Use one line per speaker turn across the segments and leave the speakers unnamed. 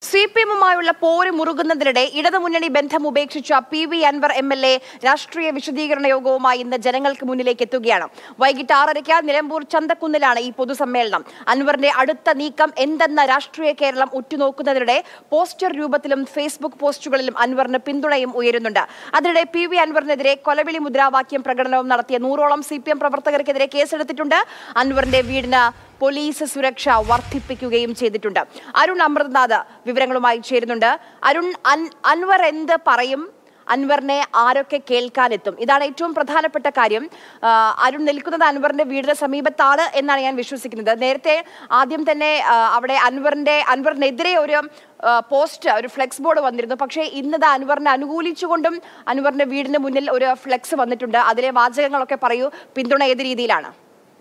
C P എമ്മുമായുള്ള പോര് മുറുകുന്നതിനിടെ ഇടതുമുന്നണി ബന്ധം ഉപേക്ഷിച്ച P V Anvar M L A രാഷ്ട്രീയ വിശദീകരണ യോഗവുമായി ഇന്ന് ജനങ്ങൾക്ക് മുന്നിലേക്ക് എത്തുകയാണ് വൈകിട്ട് ആറരയ്ക്ക് നിലമ്പൂർ ചന്തക്കുന്നിലാണ് ഈ പൊതുസമ്മേളനം അൻവറിന്റെ അടുത്ത നീക്കം എന്തെന്ന രാഷ്ട്രീയ കേരളം ഉറ്റുനോക്കുന്നതിനിടെ പോസ്റ്റർ രൂപത്തിലും ഫേസ്ബുക്ക് പോസ്റ്റുകളിലും അൻവറിന് പിന്തുണയും ഉയരുന്നുണ്ട് അതിനിടെ പി വി അൻവറിനെതിരെ കൊലവിളി മുദ്രാവാക്യം പ്രകടനവും നടത്തിയ നൂറോളം സി പി എം പ്രവർത്തകർക്കെതിരെ കേസെടുത്തിട്ടുണ്ട് അൻവറിന്റെ വീടിന് പോലീസ് സുരക്ഷ വർദ്ധിപ്പിക്കുകയും ചെയ്തിട്ടുണ്ട് അരുൺ അമൃതനാഥ് വിവരങ്ങളുമായി ചേരുന്നുണ്ട് അരുൺ അൻ- അൻവർ എന്ത് പറയും അൻവറിനെ ആരൊക്കെ കേൾക്കാനെത്തും ഇതാണ് ഏറ്റവും പ്രധാനപ്പെട്ട കാര്യം ആ, അരുൺ നിൽക്കുന്നത് അൻവറിന്റെ വീടിന് സമീപത്താണ് എന്നാണ് ഞാൻ വിശ്വസിക്കുന്നത് നേരത്തെ ആദ്യം തന്നെ ആ, അവിടെ അൻവറിന്റെ അൻവറിനെതിരെ ഒരു ആ, പോസ്റ്റ് ഒരു ഫ്ലെക്സ് ബോർഡ് വന്നിരുന്നു പക്ഷേ ഇന്നത് അൻവറിനെ അനുകൂലിച്ചുകൊണ്ടും അൻവറിന്റെ വീടിന് മുന്നിൽ ഒരു ഫ്ലെക്സ് വന്നിട്ടുണ്ട് അതിലെ വാചകങ്ങളൊക്കെ പറയൂ പിന്തുണ ഏത് രീതിയിലാണ്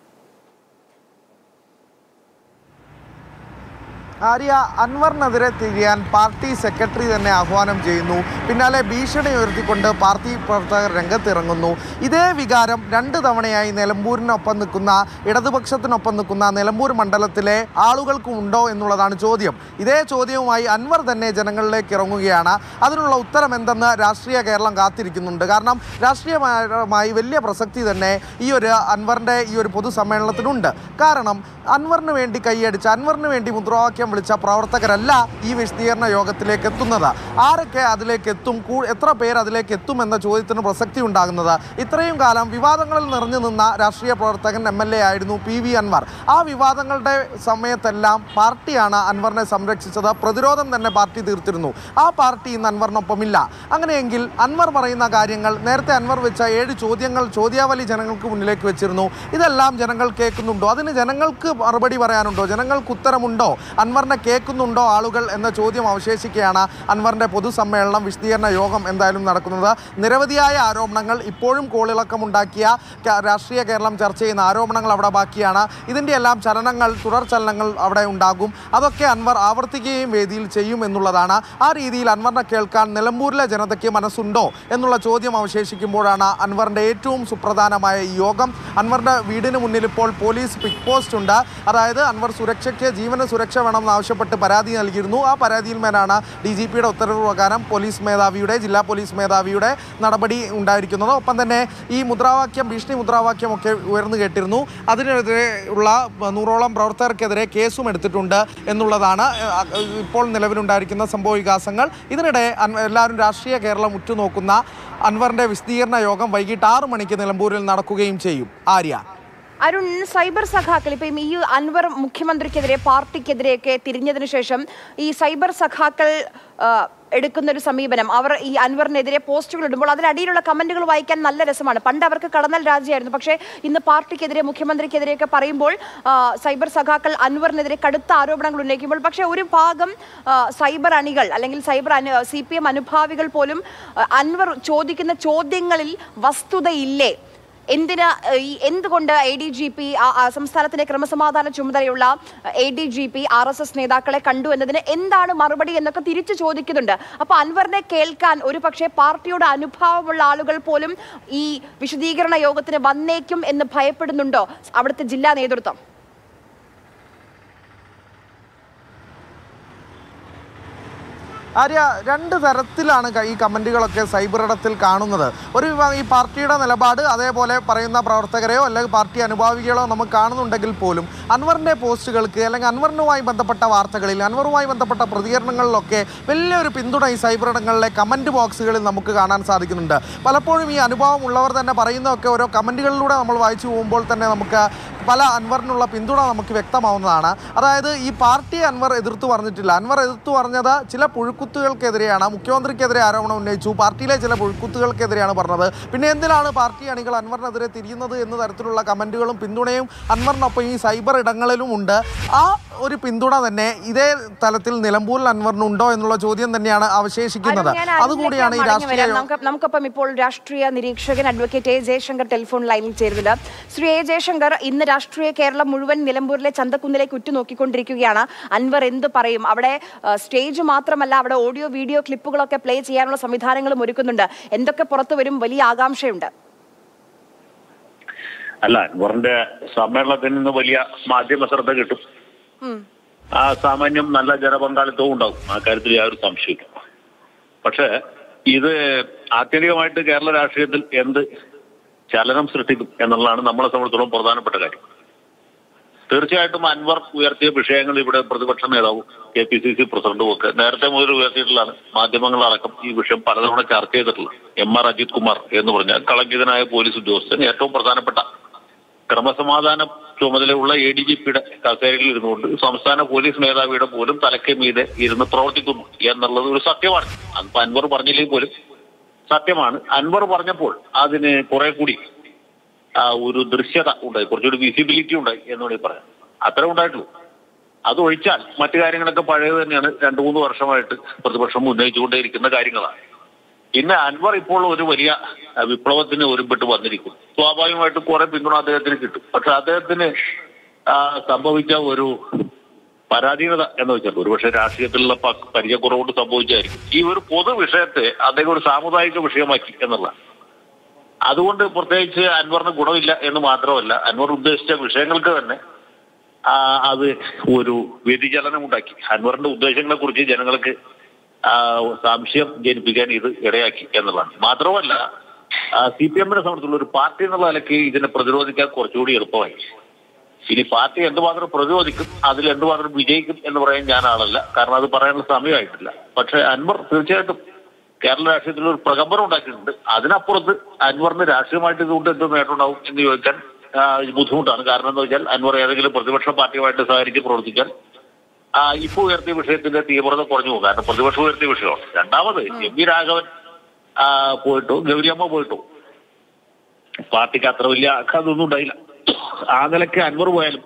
ആര്യ അൻവറിനെതിരെ തിരിയാൻ പാർട്ടി സെക്രട്ടറി തന്നെ ആഹ്വാനം ചെയ്യുന്നു പിന്നാലെ ഭീഷണി ഉയർത്തിക്കൊണ്ട് പാർട്ടി പ്രവർത്തകർ രംഗത്തിറങ്ങുന്നു ഇതേ വികാരം രണ്ട് തവണയായി നിലമ്പൂരിനൊപ്പം നിൽക്കുന്ന ഇടതുപക്ഷത്തിനൊപ്പം നിൽക്കുന്ന നിലമ്പൂർ മണ്ഡലത്തിലെ ആളുകൾക്കും ഉണ്ടോ എന്നുള്ളതാണ് ചോദ്യം ഇതേ ചോദ്യവുമായി അൻവർ തന്നെ ജനങ്ങളിലേക്ക് ഇറങ്ങുകയാണ് അതിനുള്ള ഉത്തരം എന്തെന്ന് രാഷ്ട്രീയ കേരളം കാത്തിരിക്കുന്നുണ്ട് കാരണം രാഷ്ട്രീയമായി വലിയ പ്രസക്തി തന്നെ ഈ ഒരു അൻവറിൻ്റെ ഈ ഒരു പൊതുസമ്മേളനത്തിനുണ്ട് കാരണം അൻവറിന് വേണ്ടി കൈയടിച്ച് അൻവറിന് വേണ്ടി മുദ്രാവാക്യം വിളിച്ച പ്രവർത്തകരല്ല ഈ വിശദീകരണ യോഗത്തിലേക്ക് എത്തുന്നത് ആരൊക്കെ അതിലേക്ക് എത്തും കൂ- എത്ര പേർ അതിലേക്ക് എത്തും എന്ന ചോദ്യത്തിന് പ്രസക്തി ഉണ്ടാകുന്നത് ഇത്രയും കാലം വിവാദങ്ങളിൽ നിറഞ്ഞു നിന്ന രാഷ്ട്രീയ പ്രവർത്തകൻ എം എൽ എ ആയിരുന്നു പി വി അൻവർ ആ വിവാദങ്ങളുടെ സമയത്തെല്ലാം പാർട്ടിയാണ് അൻവറിനെ സംരക്ഷിച്ചത് പ്രതിരോധം തന്നെ പാർട്ടി തീർത്തിരുന്നു ആ പാർട്ടി ഇന്ന് അൻവറിനൊപ്പമില്ല അങ്ങനെയെങ്കിൽ അൻവർ പറയുന്ന കാര്യങ്ങൾ നേരത്തെ അൻവർ വെച്ച ഏഴ് ചോദ്യങ്ങൾ ചോദ്യാവലി ജനങ്ങൾക്ക് മുന്നിലേക്ക് വെച്ചിരുന്നു ഇതെല്ലാം ജനങ്ങൾ കേൾക്കുന്നുണ്ടോ അതിന് ജനങ്ങൾക്ക് മറുപടി പറയാനുണ്ടോ ജനങ്ങൾക്ക് ഉത്തരമുണ്ടോ അൻവറിനെ കേൾക്കുന്നുണ്ടോ ആളുകൾ എന്ന ചോദ്യം അവശേഷിക്കുകയാണ് അൻവറിന്റെ പൊതുസമ്മേളനം വിശദീകരണ യോഗം എന്തായാലും നടക്കുന്നത് നിരവധിയായ ആരോപണങ്ങൾ ഇപ്പോഴും കോളിളക്കമുണ്ടാക്കിയ ക- രാഷ്ട്രീയ കേരളം ചർച്ച ചെയ്യുന്ന ആരോപണങ്ങൾ അവിടെ ബാക്കിയാണ് ഇതിൻ്റെ എല്ലാം ചലനങ്ങൾ തുടർ ചലനങ്ങൾ അവിടെ ഉണ്ടാകും അതൊക്കെ അൻവർ ആവർത്തിക്കുകയും വേദിയിൽ ചെയ്യും എന്നുള്ളതാണ് ആ രീതിയിൽ അൻവറിനെ കേൾക്കാൻ നിലമ്പൂരിലെ ജനതയ്ക്ക് മനസ്സുണ്ടോ എന്നുള്ള ചോദ്യം അവശേഷിക്കുമ്പോഴാണ് അൻവറിൻ്റെ ഏറ്റവും സുപ്രധാനമായ ഈ യോഗം അൻവറിൻ്റെ വീടിന് മുന്നിൽ ഇപ്പോൾ പോലീസ് പിക് പോസ്റ്റ് ഉണ്ട് അതായത് അൻവർ സുരക്ഷയ്ക്ക് ജീവന സുരക്ഷ വേണമെന്ന് ആവശ്യപ്പെട്ട് പരാതി നൽകിയിരുന്നു ആ പരാതിയിൽ മേലാണ് ഡി ജി പിയുടെ ഉത്തരവ് പ്രകാരം പോലീസ് മേധാവിയുടെ ജില്ലാ പോലീസ് മേധാവിയുടെ നടപടി ഉണ്ടായിരിക്കുന്നത് ഒപ്പം തന്നെ ഈ മുദ്രാവാക്യം ഭീഷണി മുദ്രാവാക്യം ഒക്കെ ഉയർന്നു കേട്ടിരുന്നു അതിനെതിരെ ഉള്ള നൂറോളം പ്രവർത്തകർക്കെതിരെ കേസും എടുത്തിട്ടുണ്ട് എന്നുള്ളതാണ് ഏഹ്, ഇപ്പോൾ നിലവിലുണ്ടായിരിക്കുന്ന സംഭവ വികാസങ്ങൾ ഇതിനിടെ അൻ- എല്ലാവരും രാഷ്ട്രീയ കേരളം ഉറ്റുനോക്കുന്ന അൻവറിന്റെ വിശദീകരണ യോഗം വൈകിട്ട് ആറ് മണിക്ക് നിലമ്പൂരിൽ നടക്കുകയും ചെയ്യും ആര്യ
അരുൺ സൈബർ സഖാക്കൾ ഇപ്പം ഈ അൻവർ മുഖ്യമന്ത്രിക്കെതിരെ പാർട്ടിക്കെതിരെയൊക്കെ തിരിഞ്ഞതിനു ശേഷം ഈ സൈബർ സഖാക്കൾ ആ, എടുക്കുന്ന ഒരു സമീപനം അവർ ഈ അൻവറിനെതിരെ പോസ്റ്റുകൾ ഇടുമ്പോൾ അതിനടിയിലുള്ള കമന്റുകൾ വായിക്കാൻ നല്ല രസമാണ് പണ്ട് അവർക്ക് കടന്നൽ രാജ്യമായിരുന്നു പക്ഷേ ഇന്ന് പാർട്ടിക്കെതിരെ മുഖ്യമന്ത്രിക്കെതിരെയൊക്കെ പറയുമ്പോൾ ആ, സൈബർ സഖാക്കൾ അൻവറിനെതിരെ കടുത്ത ആരോപണങ്ങൾ ഉന്നയിക്കുമ്പോൾ പക്ഷേ ഒരു ഭാഗം ആ, സൈബർ അണികൾ അല്ലെങ്കിൽ സൈബർ അനു സി പി എം അനുഭാവികൾ പോലും ആ, അൻവർ ചോദിക്കുന്ന ചോദ്യങ്ങളിൽ വസ്തുതയില്ലേ എന്തിന് ഏഹ്, ഈ എന്തുകൊണ്ട് എ ഡി ജി പി സംസ്ഥാനത്തിന്റെ ക്രമസമാധാന ചുമതലയുള്ള A D G P R S S നേതാക്കളെ കണ്ടു എന്നതിന് എന്താണ് മറുപടി എന്നൊക്കെ തിരിച്ചു ചോദിക്കുന്നുണ്ട് അപ്പൊ അൻവറിനെ കേൾക്കാൻ ഒരു പക്ഷേ പാർട്ടിയുടെ അനുഭാവമുള്ള ആളുകൾ പോലും ഈ വിശദീകരണ യോഗത്തിന് വന്നേക്കും എന്ന് ഭയപ്പെടുന്നുണ്ടോ അവിടുത്തെ ജില്ലാ നേതൃത്വം
ആര്യ രണ്ട് തരത്തിലാണ് ക- ഈ കമൻറ്റുകളൊക്കെ സൈബർ ഇടത്തിൽ കാണുന്നത് ഒരു വിഭാഗം ഈ പാർട്ടിയുടെ നിലപാട് അതേപോലെ പറയുന്ന പ്രവർത്തകരെയോ അല്ലെങ്കിൽ പാർട്ടി അനുഭാവികളോ നമുക്ക് കാണുന്നുണ്ടെങ്കിൽ പോലും അൻവറിൻ്റെ പോസ്റ്റുകൾക്ക് അല്ലെങ്കിൽ അൻവറിനുമായി ബന്ധപ്പെട്ട വാർത്തകളിൽ അൻവറുമായി ബന്ധപ്പെട്ട പ്രതികരണങ്ങളിലൊക്കെ വലിയൊരു പിന്തുണ ഈ സൈബർ ഇടങ്ങളിലെ കമൻറ്റ് ബോക്സുകളിൽ നമുക്ക് കാണാൻ സാധിക്കുന്നുണ്ട് പലപ്പോഴും ഈ അനുഭവം ഉള്ളവർ തന്നെ പറയുന്നതൊക്കെ ഓരോ കമൻറ്റുകളിലൂടെ നമ്മൾ വായിച്ചു പോകുമ്പോൾ തന്നെ നമുക്ക് പല അൻവറിനുള്ള പിന്തുണ നമുക്ക് വ്യക്തമാവുന്നതാണ് അതായത് ഈ പാർട്ടി അൻവർ എതിർത്ത് പറഞ്ഞിട്ടില്ല അൻവർ എതിർത്ത് പറഞ്ഞത് ചില പുഴുക്കുത്തുകൾക്കെതിരെയാണ് മുഖ്യമന്ത്രിക്കെതിരെ ആരോപണം ഉന്നയിച്ചു പാർട്ടിയിലെ ചില പുഴുക്കുത്തുകൾക്കെതിരെയാണ് പറഞ്ഞത് പിന്നെ എന്തിനാണ് പാർട്ടി അണികൾ അൻവറിനെതിരെ തിരിയുന്നത് എന്ന തരത്തിലുള്ള കമൻറ്റുകളും പിന്തുണയും അൻവറിനൊപ്പം ഈ സൈബർ ഇടങ്ങളിലും ഉണ്ട് ആ ഒരു പിന്തുണ തന്നെ ഇതേ തലത്തിൽ നിലമ്പൂരിൽ അൻവറിനുണ്ടോ എന്നുള്ള ചോദ്യം തന്നെയാണ് അവശേഷിക്കുന്നത്
അരുൺ, ഞാൻ അരുണിലേക്ക്
അതുകൂടിയാണ് ഈ
മടങ്ങി
രാഷ്ട്രീയ
വരാം. നമുക്ക് നമുക്കൊപ്പം ഇപ്പോൾ രാഷ്ട്രീയ നിരീക്ഷകൻ അഡ്വക്കേറ്റ് എ ജയശങ്കർ ടെലിഫോൺ ലൈനിൽ ചേരുന്നുണ്ട് ശ്രീ എ ജയശങ്കർ ഇന്ന് രാഷ്ട്രീയ കേരളം മുഴുവൻ നിലമ്പൂരിലെ ചന്തക്കുന്നിലേക്ക് ഉറ്റുനോക്കിക്കൊണ്ടിരിക്കുകയാണ് അൻവർ എന്ത് പറയും അവിടെ ആ, സ്റ്റേജ് മാത്രമല്ല അവിടെ ഓഡിയോ വീഡിയോ ക്ലിപ്പുകളൊക്കെ പ്ലേ ചെയ്യാനുള്ള സംവിധാനങ്ങളും ഒരുക്കുന്നുണ്ട് എന്തൊക്കെ പുറത്തു വരും വലിയ ആകാംക്ഷയുണ്ട്
അല്ല അൻവറിന്റെ സമ്മേളനത്തിൽ നിന്ന് വലിയ മാധ്യമ ശ്രദ്ധ കിട്ടും
ഉം.
ആ സാമാന്യം നല്ല ജനപങ്കാളിത്തവും ഉണ്ടാവും ആ കാര്യത്തിൽ യാതൊരു സംശയമില്ല പക്ഷേ ഇത് ആത്യന്തികമായിട്ട് കേരള രാഷ്ട്രീയത്തിൽ എന്ത് ചലനം സൃഷ്ടിക്കും എന്നുള്ളതാണ് നമ്മളെ സംബന്ധിച്ചിടത്തോളം പ്രധാനപ്പെട്ട കാര്യം തീർച്ചയായിട്ടും അൻവർ ഉയർത്തിയ വിഷയങ്ങൾ ഇവിടെ പ്രതിപക്ഷ നേതാവും കെ പി സി സി പ്രസിഡന്റും ഒക്കെ നേരത്തെ മുതൽ ഉയർത്തിയിട്ടുള്ളതാണ് മാധ്യമങ്ങളടക്കം ഈ വിഷയം പലതവണ ചർച്ച ചെയ്തിട്ടുള്ളത് എം ആർ അജിത് കുമാർ എന്ന് പറഞ്ഞാൽ കളങ്കിതനായ പോലീസ് ഉദ്യോഗസ്ഥൻ ഏറ്റവും പ്രധാനപ്പെട്ട ക്രമസമാധാന ചുമതലയുള്ള എ ഡി ജി പിയുടെ കസേരയിൽ ഇരുന്നുകൊണ്ട് സംസ്ഥാന പോലീസ് മേധാവിയുടെ പോലും തലയ്ക്ക് മീതെ ഇരുന്ന് പ്രവർത്തിക്കുന്നു എന്നുള്ളത് ഒരു സത്യമാണ് അതിപ്പോ അൻവർ പറഞ്ഞില്ലെങ്കിൽ പോലും സത്യമാണ് അൻവർ പറഞ്ഞപ്പോൾ അതിന് കുറെ കൂടി ആ, ഒരു ദൃശ്യത ഉണ്ടായി കുറച്ചുകൂടി വിസിബിലിറ്റി ഉണ്ടായി എന്ന് വേണമെങ്കിൽ പറയാം അത്ര ഉണ്ടായിട്ടുള്ളൂ അത് ഒഴിച്ചാൽ മറ്റു കാര്യങ്ങളൊക്കെ പഴയത് തന്നെയാണ് രണ്ടു മൂന്ന് വർഷമായിട്ട് പ്രതിപക്ഷം ഉന്നയിച്ചുകൊണ്ടേയിരിക്കുന്ന കാര്യങ്ങളാണ് പിന്നെ അൻവർ ഇപ്പോൾ ഒരു വലിയ ആ, വിപ്ലവത്തിന് ഒരുപെട്ട് വന്നിരിക്കും സ്വാഭാവികമായിട്ടും കുറെ പിന്തുണ അദ്ദേഹത്തിന് കിട്ടും പക്ഷെ അദ്ദേഹത്തിന് ആ, സംഭവിച്ച ഒരു പരാധീനത എന്ന് വെച്ചാൽ ഒരുപക്ഷെ രാഷ്ട്രീയത്തിലുള്ള പ- പരിചയക്കുറവുകൊണ്ട് സംഭവിച്ചായിരിക്കും ഈ ഒരു പൊതു വിഷയത്തെ അദ്ദേഹം ഒരു സാമുദായിക വിഷയമാക്കി എന്നുള്ളതാണ് അതുകൊണ്ട് പ്രത്യേകിച്ച് അൻവറിന് ഗുണമില്ല എന്ന് മാത്രമല്ല അൻവർ ഉദ്ദേശിച്ച വിഷയങ്ങൾക്ക് തന്നെ ആ, അത് ഒരു വ്യതിചലനം ഉണ്ടാക്കി അൻവറിന്റെ ഉദ്ദേശങ്ങളെ കുറിച്ച് ജനങ്ങൾക്ക് ആ, സംശയം ജനിപ്പിക്കാൻ ഇത് ഇടയാക്കി എന്നുള്ളതാണ് മാത്രമല്ല സി പി എമ്മിനെ സംബന്ധിച്ചുള്ള ഒരു പാർട്ടി എന്നുള്ള നിലയ്ക്ക് ഇതിനെ പ്രതിരോധിക്കാൻ കുറച്ചുകൂടി എളുപ്പമായി ഇനി പാർട്ടി എന്തുമാത്രം പ്രതിരോധിക്കും അതിൽ എന്തുമാത്രം വിജയിക്കും എന്ന് പറയാൻ ഞാൻ ആളല്ല കാരണം അത് പറയാനുള്ള സമയമായിട്ടില്ല പക്ഷെ അൻവർ തീർച്ചയായിട്ടും കേരള രാഷ്ട്രീയത്തിൽ ഒരു പ്രകമ്പനം ഉണ്ടാക്കിയിട്ടുണ്ട് അതിനപ്പുറത്ത് അൻവറിന് രാഷ്ട്രീയമായിട്ട് ഇതുകൊണ്ട് എന്ത് നേട്ടമുണ്ടാവും എന്ന് ചോദിക്കാൻ ആ, ബുദ്ധിമുട്ടാണ് കാരണം എന്താ വെച്ചാൽ അൻവർ ഏതെങ്കിലും പ്രതിപക്ഷ പാർട്ടിയുമായിട്ട് സഹകരിച്ച് പ്രവർത്തിച്ചാൽ ആ, ഇപ്പൊ ഉയർത്തിയ വിഷയത്തിന്റെ തീവ്രത കുറഞ്ഞു പോകും കാരണം പ്രതിപക്ഷം ഉയർത്തിയ വിഷയമാണ് രണ്ടാമത് എം വി രാഘവൻ ആ, പോയിട്ടോ ഗൗരിയമ്മ പോയിട്ടോ പാർട്ടിക്ക് അത്ര വലിയ അതൊന്നും ഉണ്ടായില്ല ആ നിലയ്ക്ക് അൻവർ പോയാലും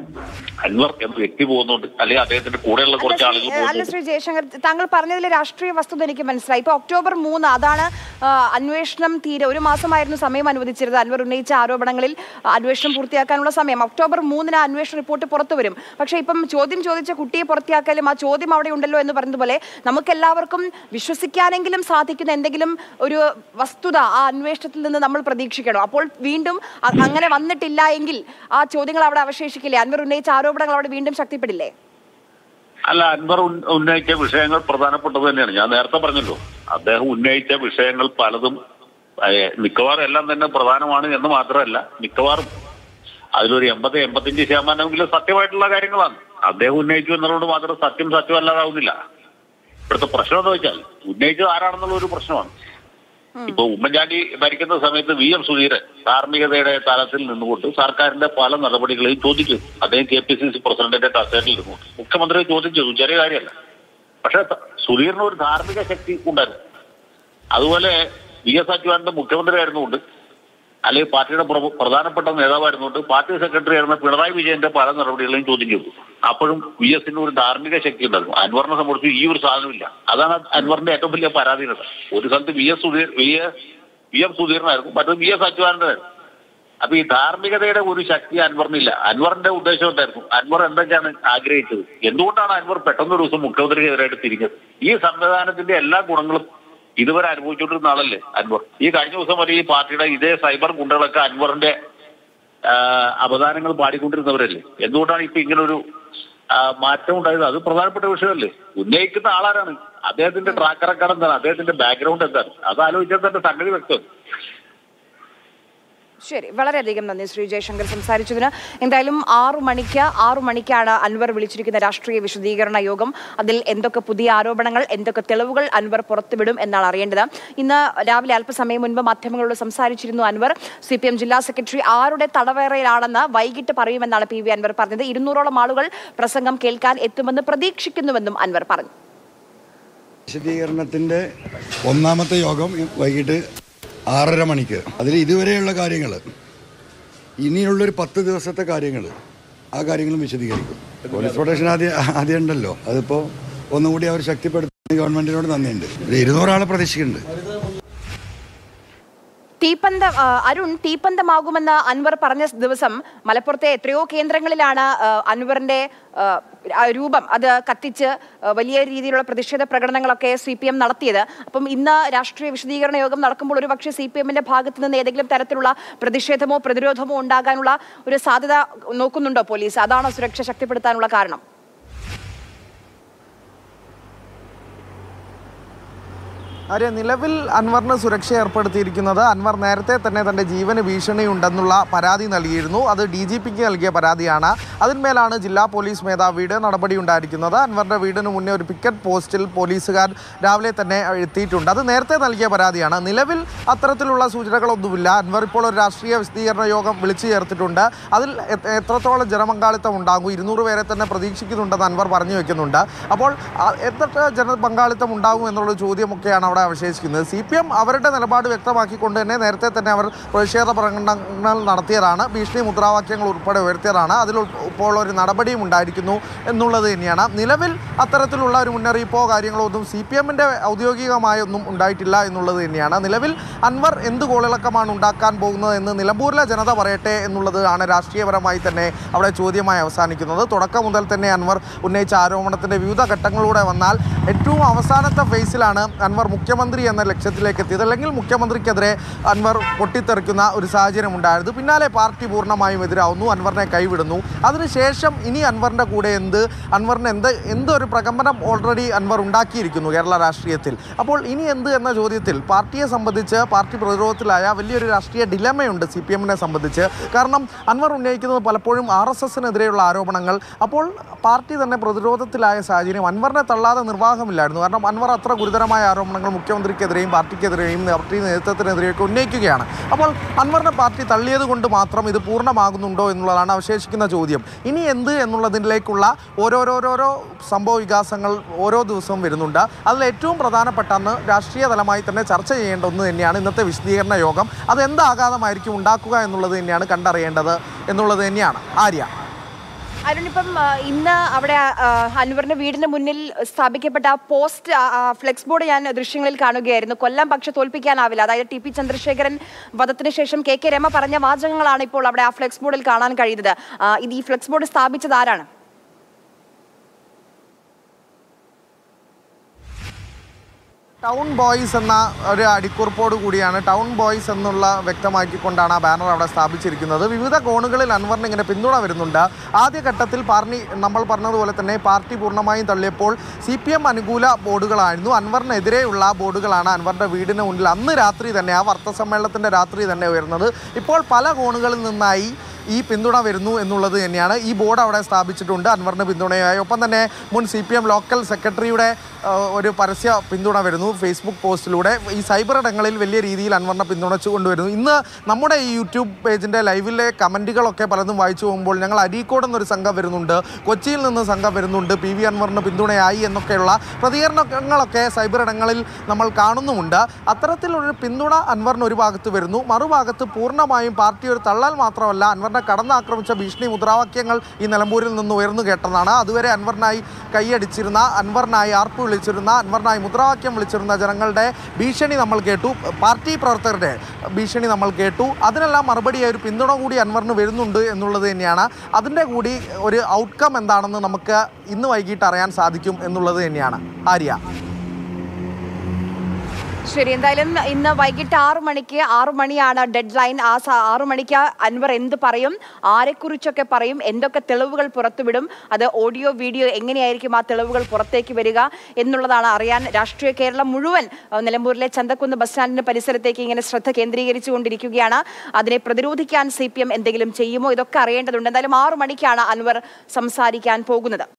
അൻവർ എന്ന വ്യക്തി പോകുന്നുണ്ട് അല്ലെങ്കിൽ അദ്ദേഹത്തിന്റെ കൂടെയുള്ള കുറച്ച്
അല്ല,
ആളുകൾ
ശ്രീ- അല്ല
പോകുന്നുണ്ട്
ശ്രീ ജയശങ്കർ താങ്കൾ പറഞ്ഞതിലെ രാഷ്ട്രീയ വസ്തുത എനിക്ക് മനസ്സിലായി ഇപ്പൊ ഒക്ടോബർ മൂന്ന് അതാണ് ആ, അന്വേഷണം തീരെ ഒരു മാസമായിരുന്നു സമയം അനുവദിച്ചിരുന്നത് അൻവർ ഉന്നയിച്ച ആരോപണങ്ങളിൽ ആ, അന്വേഷണം പൂർത്തിയാക്കാനുള്ള സമയം ഒക്ടോബർ മൂന്നിന് അന്വേഷണ റിപ്പോർട്ട് പുറത്തു വരും പക്ഷേ ഇപ്പം ചോദ്യം ചോദിച്ച കുട്ടിയെ പുറത്തിയാക്കാലും ആ ചോദ്യം അവിടെ ഉണ്ടല്ലോ എന്ന് പറഞ്ഞതുപോലെ നമുക്കെല്ലാവർക്കും വിശ്വസിക്കാനെങ്കിലും സാധിക്കുന്ന എന്തെങ്കിലും ഒരു വസ്തുത ആ അന്വേഷണത്തിൽ നിന്ന് നമ്മൾ പ്രതീക്ഷിക്കണം അപ്പോൾ വീണ്ടും അ- അങ്ങനെ വന്നിട്ടില്ല എങ്കിൽ ആ ചോദ്യങ്ങൾ അവിടെ അവശേഷിക്കില്ലേ അൻവർ ഉന്നയിച്ച ആരോപണങ്ങൾ അവിടെ വീണ്ടും ശക്തിപ്പെടില്ലേ
അല്ല അൻവർ ഉന്ന- ഉന്നയിച്ച വിഷയങ്ങൾ പ്രധാനപ്പെട്ടത് തന്നെയാണ് ഞാൻ നേരത്തെ പറഞ്ഞല്ലോ അദ്ദേഹം ഉന്നയിച്ച വിഷയങ്ങൾ പലതും ഏഹ്, മിക്കവാറും എല്ലാം തന്നെ പ്രധാനമാണ് എന്ന് മാത്രമല്ല മിക്കവാറും അതിലൊരു എൺപത് എൺപത്തിയഞ്ച് ശതമാനമെങ്കിലും സത്യമായിട്ടുള്ള കാര്യങ്ങളാണ് അദ്ദേഹം ഉന്നയിച്ചു എന്നുള്ളത് മാത്രം സത്യം സത്യമല്ലാതാവുന്നില്ല ഇവിടുത്തെ പ്രശ്നം എന്ന് വെച്ചാൽ ഉന്നയിച്ചത് ആരാണെന്നുള്ള ഒരു പ്രശ്നമാണ് ഇപ്പൊ ഉമ്മൻചാണ്ടി ഭരിക്കുന്ന സമയത്ത് വി എം സുധീരൻ ധാർമ്മികതയുടെ തലത്തിൽ നിന്നുകൊണ്ട് സർക്കാരിന്റെ പല നടപടികളെയും ചോദിക്കും അദ്ദേഹം കെ പി സി സി പ്രസിഡന്റിന്റെ കസേരയിൽ ഇരുന്നുകൊണ്ട് മുഖ്യമന്ത്രി ചോദ്യം ചെയ്തു ചെറിയ കാര്യമല്ല പക്ഷെ ത- സുധീറിന് ഒരു ധാർമ്മിക ശക്തി ഉണ്ടായിരുന്നു അതുപോലെ വി എസ് അച്യുതാനന്ദൻ മുഖ്യമന്ത്രി ആയിരുന്നുകൊണ്ട് അല്ലെങ്കിൽ പാർട്ടിയുടെ പ്ര- പ്രധാനപ്പെട്ട നേതാവായിരുന്നുകൊണ്ട് പാർട്ടി സെക്രട്ടറി ആയിരുന്ന പിണറായി വിജയന്റെ പല നടപടികളെയും ചോദ്യം ചെയ്തു അപ്പോഴും വി എസിന് ഒരു ധാർമ്മിക ശക്തി ഉണ്ടായിരുന്നു അൻവറിനെ സംബന്ധിച്ച് ഈ ഒരു സാധനമില്ല അതാണ് അൻവറിന്റെ ഏറ്റവും വലിയ പരാധീനത ഒരു സ്ഥലത്ത് V S Sudheer V A V M സുധീറിനായിരുന്നു മറ്റൊരു വി എസ് അച്യുതാനന്ദനായിരുന്നു അപ്പൊ ഈ ധാർമ്മികതയുടെ ഒരു ശക്തി അൻവറിനില്ല അൻവറിന്റെ ഉദ്ദേശം എന്തായിരുന്നു അൻവർ എന്തൊക്കെയാണ് ആഗ്രഹിച്ചത് എന്തുകൊണ്ടാണ് അൻവർ പെട്ടെന്ന് ഒരു ദിവസം മുഖ്യമന്ത്രിക്കെതിരായിട്ട് തിരിഞ്ഞത് ഈ സംവിധാനത്തിന്റെ എല്ലാ ഗുണങ്ങളും ഇതുവരെ അനുഭവിച്ചുകൊണ്ടിരുന്ന ആളല്ലേ അൻവർ ഈ കഴിഞ്ഞ ദിവസം വരെ ഈ പാർട്ടിയുടെ ഇതേ സൈബർ ഗുണ്ടകളൊക്കെ അൻവറിന്റെ ആ, അവതാരങ്ങൾ പാടിക്കൊണ്ടിരുന്നവരല്ലേ എന്തുകൊണ്ടാണ് ഇപ്പൊ ഇങ്ങനെ ഒരു ആ, മാറ്റം ഉണ്ടായത് അത് പ്രധാനപ്പെട്ട വിഷയമല്ലേ ഉന്നയിക്കുന്ന ആളാരാണ് അദ്ദേഹത്തിന്റെ ട്രാക്ക് റെക്കോർഡ് എന്താണ് അദ്ദേഹത്തിന്റെ ബാക്ക്ഗ്രൗണ്ട് എന്താണ് അത് ആലോചിച്ചാൽ തന്നെ സംഗതി വ്യക്തം
ശരി വളരെയധികം നന്ദി ശ്രീ ജയശങ്കർ സംസാരിച്ചതിന് എന്തായാലും ആറു മണിക്ക് ആറു മണിക്കാണ് അൻവർ വിളിച്ചിരിക്കുന്ന രാഷ്ട്രീയ വിശദീകരണ യോഗം അതിൽ എന്തൊക്കെ പുതിയ ആരോപണങ്ങൾ എന്തൊക്കെ തെളിവുകൾ അൻവർ പുറത്തുവിടും എന്നാണ് അറിയേണ്ടത് ഇന്ന് രാവിലെ അല്പസമയം മുൻപ് മാധ്യമങ്ങളോട് സംസാരിച്ചിരുന്നു അൻവർ സി പി എം ജില്ലാ സെക്രട്ടറി ആരുടെ തടവേറയിലാണെന്ന് വൈകിട്ട് പറയുമെന്നാണ് പി വി അൻവർ പറഞ്ഞത് ഇരുന്നൂറോളം ആളുകൾ പ്രസംഗം കേൾക്കാൻ എത്തുമെന്ന് പ്രതീക്ഷിക്കുന്നുവെന്നും അൻവർ പറഞ്ഞു
വിശദീകരണത്തിൻ്റെ ഒന്നാമത്തെ യോഗം വൈകിട്ട് ആറര മണിക്ക് അതിൽ ഇതുവരെയുള്ള കാര്യങ്ങൾ ഇനിയുള്ളൊരു പത്ത് ദിവസത്തെ കാര്യങ്ങൾ ആ കാര്യങ്ങളും വിശദീകരിക്കും പോലീസ് പ്രൊട്ടക്ഷൻ ആദ്യം ആദ്യം ഉണ്ടല്ലോ അതിപ്പോൾ ഒന്നും കൂടി അവർ ശക്തിപ്പെടുത്തി ഗവൺമെൻറ്റിനോട് നന്ദിയുണ്ട് ഒരു ഇരുന്നൂറാളെ പ്രതീക്ഷിക്കുന്നുണ്ട്
തീപ്പന്തം ആ, അരുൺ തീപ്പന്തമാകുമെന്ന് അൻവർ പറഞ്ഞ ദിവസം മലപ്പുറത്തെ എത്രയോ കേന്ദ്രങ്ങളിലാണ് ആ, അൻവറിന്റെ ആ, ആ രൂപം അത് കത്തിച്ച് ആ, വലിയ രീതിയിലുള്ള പ്രതിഷേധ പ്രകടനങ്ങളൊക്കെ സി പി എം നടത്തിയത് അപ്പം ഇന്ന് രാഷ്ട്രീയ വിശദീകരണ യോഗം നടക്കുമ്പോൾ ഒരു പക്ഷേ സി പി എമ്മിന്റെ ഭാഗത്ത് നിന്ന് ഏതെങ്കിലും തരത്തിലുള്ള പ്രതിഷേധമോ പ്രതിരോധമോ ഉണ്ടാകാനുള്ള ഒരു സാധ്യത നോക്കുന്നുണ്ടോ പോലീസ് അതാണോ സുരക്ഷ ശക്തിപ്പെടുത്താനുള്ള കാരണം
ആര്യ നിലവിൽ അൻവറിന് സുരക്ഷ ഏർപ്പെടുത്തിയിരിക്കുന്നത് അൻവർ നേരത്തെ തന്നെ തന്റെ ജീവന് ഭീഷണിയുണ്ടെന്നുള്ള പരാതി നൽകിയിരുന്നു അത് ഡി ജി പിക്ക് നൽകിയ പരാതിയാണ് അതിന്മേലാണ് ജില്ലാ പോലീസ് മേധാവിയുടെ നടപടി ഉണ്ടായിരിക്കുന്നത് അൻവറിന്റെ വീടിന് മുന്നേ ഒരു പിക്കറ്റ് പോസ്റ്റിൽ പോലീസുകാർ രാവിലെ തന്നെ എത്തിയിട്ടുണ്ട് അത് നേരത്തെ നൽകിയ പരാതിയാണ് നിലവിൽ അത്തരത്തിലുള്ള സൂചനകളൊന്നുമില്ല അൻവർ ഇപ്പോൾ ഒരു രാഷ്ട്രീയ വിശദീകരണ യോഗം വിളിച്ചു ചേർത്തിട്ടുണ്ട് അതിൽ എ- എത്രത്തോളം ജനപങ്കാളിത്തം ഉണ്ടാകും ഇരുന്നൂറ് പേരെ തന്നെ പ്രതീക്ഷിക്കുന്നുണ്ടെന്ന് അൻവർ പറഞ്ഞു വെക്കുന്നുണ്ട് അപ്പോൾ ആ, എത്ര ജനപങ്കാളിത്തം ഉണ്ടാകും എന്നുള്ള ചോദ്യമൊക്കെയാണ് അവിടെ അവശേഷിക്കുന്നത് സി പി എം അവരുടെ നിലപാട് വ്യക്തമാക്കിക്കൊണ്ട് തന്നെ നേരത്തെ തന്നെ അവർ പ്രതിഷേധ പ്രകടനങ്ങൾ നടത്തിയതാണ് ഭീഷണി മുദ്രാവാക്യങ്ങൾ ഉൾപ്പെടെ ഉയർത്തിയതാണ് അതിൽ ഉൾ- ഇപ്പോൾ ഒരു നടപടിയും ഉണ്ടായിരിക്കുന്നു എന്നുള്ളത് തന്നെയാണ് നിലവിൽ അത്തരത്തിലുള്ള ഒരു മുന്നറിയിപ്പോ കാര്യങ്ങളോ ഒന്നും സി പി എമ്മിൻ്റെ ഔദ്യോഗികമായ ഒന്നും ഉണ്ടായിട്ടില്ല എന്നുള്ളത് തന്നെയാണ് നിലവിൽ അൻവർ എന്ത് കോളിളക്കമാണ് ഉണ്ടാക്കാൻ പോകുന്നത് എന്ന് നിലമ്പൂരിലെ ജനത പറയട്ടെ എന്നുള്ളത് ആണ് രാഷ്ട്രീയപരമായി തന്നെ അവിടെ ചോദ്യമായി അവസാനിക്കുന്നത് തുടക്കം മുതൽ തന്നെ അൻവർ ഉന്നയിച്ച ആരോപണത്തിൻ്റെ വിവിധ ഘട്ടങ്ങളിലൂടെ വന്നാൽ ഏറ്റവും അവസാനത്തെ ഫേസിലാണ് അൻവർ മുഖ്യമന്ത്രി എന്ന ലക്ഷ്യത്തിലേക്ക് എത്തിയത് അല്ലെങ്കിൽ മുഖ്യമന്ത്രിക്കെതിരെ അൻവർ പൊട്ടിത്തെറിക്കുന്ന ഒരു സാഹചര്യം ഉണ്ടായിരുന്നു പിന്നാലെ പാർട്ടി പൂർണ്ണമായും എതിരാവുന്നു അൻവറിനെ കൈവിടുന്നു അതിനുശേഷം ഇനി അൻവറിൻ്റെ കൂടെ എന്ത് അൻവറിന് എന്ത് എന്തൊരു പ്രകമ്പനം ഓൾറെഡി അൻവർ ഉണ്ടാക്കിയിരിക്കുന്നു കേരള രാഷ്ട്രീയത്തിൽ അപ്പോൾ ഇനി എന്ത് എന്ന ചോദ്യത്തിൽ പാർട്ടിയെ സംബന്ധിച്ച് പാർട്ടി പ്രതിരോധത്തിലായ വലിയൊരു രാഷ്ട്രീയ ഡിലമയുണ്ട് സി പി എമ്മിനെ സംബന്ധിച്ച് കാരണം അൻവർ ഉന്നയിക്കുന്നത് പലപ്പോഴും ആർ എസ് എസിനെതിരെയുള്ള ആരോപണങ്ങൾ അപ്പോൾ പാർട്ടി തന്നെ പ്രതിരോധത്തിലായ സാഹചര്യം അൻവറിനെ തള്ളാതെ നിർവാഹമില്ലായിരുന്നു കാരണം അൻവർ അത്ര ഗുരുതരമായ ആരോപണങ്ങൾ മുഖ്യമന്ത്രിക്കെതിരെയും പാർട്ടിക്കെതിരെയും പാർട്ടി നേതൃത്വത്തിനെതിരെയൊക്കെ ഉന്നയിക്കുകയാണ് അപ്പോൾ അൻവറിനെ പാർട്ടി തള്ളിയത് കൊണ്ട് മാത്രം ഇത് പൂർണ്ണമാകുന്നുണ്ടോ എന്നുള്ളതാണ് അവശേഷിക്കുന്ന ചോദ്യം ഇനി എന്ത് എന്നുള്ളതിലേക്കുള്ള ഓരോരോരോരോ സംഭവ വികാസങ്ങൾ ഓരോ ദിവസവും വരുന്നുണ്ട് അതിൽ ഏറ്റവും പ്രധാനപ്പെട്ട അന്ന് രാഷ്ട്രീയ തലമായി തന്നെ ചർച്ച ചെയ്യേണ്ട ഒന്ന് തന്നെയാണ് ഇന്നത്തെ വിശദീകരണ യോഗം അത് എന്താഘാതമായിരിക്കും ഉണ്ടാക്കുക എന്നുള്ളത് തന്നെയാണ് കണ്ടറിയേണ്ടത് എന്നുള്ളത് തന്നെയാണ് ആര്യ
അരുൺ ഇപ്പം ആ, ഇന്ന് അവിടെ ആ, അൻവറിന്റെ വീടിന് മുന്നിൽ സ്ഥാപിക്കപ്പെട്ട ആ പോസ്റ്റ് ആ, ആ, ഫ്ലെക്സ് ബോർഡ് ഞാൻ ദൃശ്യങ്ങളിൽ കാണുകയായിരുന്നു കൊല്ലം പക്ഷെ തോൽപ്പിക്കാനാവില്ല അതായത് ടി പി ചന്ദ്രശേഖരൻ വധത്തിന് ശേഷം കെ കെ രമ പറഞ്ഞ വാചകങ്ങളാണ് ഇപ്പോൾ അവിടെ ആ ഫ്ലെക്സ് ബോർഡിൽ കാണാൻ കഴിയുന്നത് ആ, ഇത് ഈ ഫ്ലെക്സ് ബോർഡ് സ്ഥാപിച്ചത് ആരാണ്
ടൗൺ ബോയ്സ് എന്ന ഒരു അടിക്കുറിപ്പോട് കൂടിയാണ് ടൗൺ ബോയ്സ് എന്നുള്ള വ്യക്തമാക്കിക്കൊണ്ടാണ് ആ ബാനർ അവിടെ സ്ഥാപിച്ചിരിക്കുന്നത് വിവിധ കോണുകളിൽ അൻവറിന് ഇങ്ങനെ പിന്തുണ വരുന്നുണ്ട് ആദ്യഘട്ടത്തിൽ പാർട്ടി നമ്മൾ പറഞ്ഞതുപോലെ തന്നെ പാർട്ടി പൂർണ്ണമായും തള്ളിയപ്പോൾ സി പി എം അനുകൂല ബോർഡുകളായിരുന്നു അൻവറിനെതിരെയുള്ള ബോർഡുകളാണ് അൻവറിൻ്റെ വീടിന് മുന്നിൽ അന്ന് രാത്രി തന്നെ ആ വാർത്താ സമ്മേളനത്തിൻ്റെ രാത്രി തന്നെ ഉയർന്നത് ഇപ്പോൾ പല കോണുകളിൽ നിന്നായി ഈ പിന്തുണ വരുന്നു എന്നുള്ളത് തന്നെയാണ് ഈ ബോർഡ് അവിടെ സ്ഥാപിച്ചിട്ടുണ്ട് അൻവറിന് പിന്തുണയായി ഒപ്പം തന്നെ മുൻ സി പി എം ലോക്കൽ സെക്രട്ടറിയുടെ ആ, ഒരു പരസ്യ പിന്തുണ വരുന്നു ഫേസ്ബുക്ക് പോസ്റ്റിലൂടെ ഈ സൈബർ ഇടങ്ങളിൽ വലിയ രീതിയിൽ അൻവറിനെ പിന്തുണച്ചു കൊണ്ടുവരുന്നു ഇന്ന് നമ്മുടെ ഈ യൂട്യൂബ് പേജിൻ്റെ ലൈവിലെ കമൻറ്റുകളൊക്കെ പലതും വായിച്ചു പോകുമ്പോൾ ഞങ്ങൾ അരീക്കോട് എന്നൊരു സംഘം വരുന്നുണ്ട് കൊച്ചിയിൽ നിന്ന് സംഘം വരുന്നുണ്ട് പി വി അൻവറിന് പിന്തുണയായി എന്നൊക്കെയുള്ള പ്രതികരണങ്ങളൊക്കെ സൈബർ ഇടങ്ങളിൽ നമ്മൾ കാണുന്നുമുണ്ട് അത്തരത്തിലൊരു പിന്തുണ അൻവറിന് ഒരു ഭാഗത്ത് വരുന്നു മറുഭാഗത്ത് പൂർണ്ണമായും പാർട്ടി ഒരു തള്ളൽ മാത്രമല്ല അൻവറിനെ കടന്നാക്രമിച്ച ഭീഷണി മുദ്രാവാക്യങ്ങൾ ഈ നിലമ്പൂരിൽ നിന്ന് ഉയർന്നു കേട്ടതാണ് അതുവരെ അൻവറിനായി കൈയടിച്ചിരുന്ന അൻവറിനായി ആർപ്പ് വിളിച്ചിരുന്ന അൻവറിനായി മുദ്രാവാക്യം വിളിച്ചിരുന്ന ജനങ്ങളുടെ ഭീഷണി നമ്മൾ കേട്ടു പാർട്ടി പ്രവർത്തകരുടെ ഭീഷണി നമ്മൾ കേട്ടു അതിനെല്ലാം മറുപടിയായി ഒരു പിന്തുണ കൂടി അൻവറിന് വരുന്നുണ്ട് എന്നുള്ളത് തന്നെയാണ് അതിൻ്റെ കൂടി ഒരു ഔട്ട്കം എന്താണെന്ന് നമുക്ക് ഇന്ന് വൈകിട്ട് അറിയാൻ സാധിക്കും എന്നുള്ളത് തന്നെയാണ് ആര്യ
ശരി എന്തായാലും ഇന്ന് വൈകിട്ട് ആറു മണിക്ക് ആറു മണിയാണ് ഡെഡ് ലൈൻ ആ സ- ആറു മണിക്ക് അൻവർ എന്ത് പറയും ആരെക്കുറിച്ചൊക്കെ പറയും എന്തൊക്കെ തെളിവുകൾ പുറത്തുവിടും അത് ഓഡിയോ വീഡിയോ എങ്ങനെയായിരിക്കും ആ തെളിവുകൾ പുറത്തേക്ക് വരിക എന്നുള്ളതാണ് അറിയാൻ രാഷ്ട്രീയ കേരളം മുഴുവൻ ആ, നിലമ്പൂരിലെ ചന്തക്കുന്ന് ബസ് സ്റ്റാൻഡിന് പരിസരത്തേക്ക് ഇങ്ങനെ ശ്രദ്ധ കേന്ദ്രീകരിച്ചുകൊണ്ടിരിക്കുകയാണ് അതിനെ പ്രതിരോധിക്കാൻ സി പി എം എന്തെങ്കിലും ചെയ്യുമോ ഇതൊക്കെ അറിയേണ്ടതുണ്ട് എന്തായാലും ആറു മണിക്കാണ് അൻവർ സംസാരിക്കാൻ പോകുന്നത്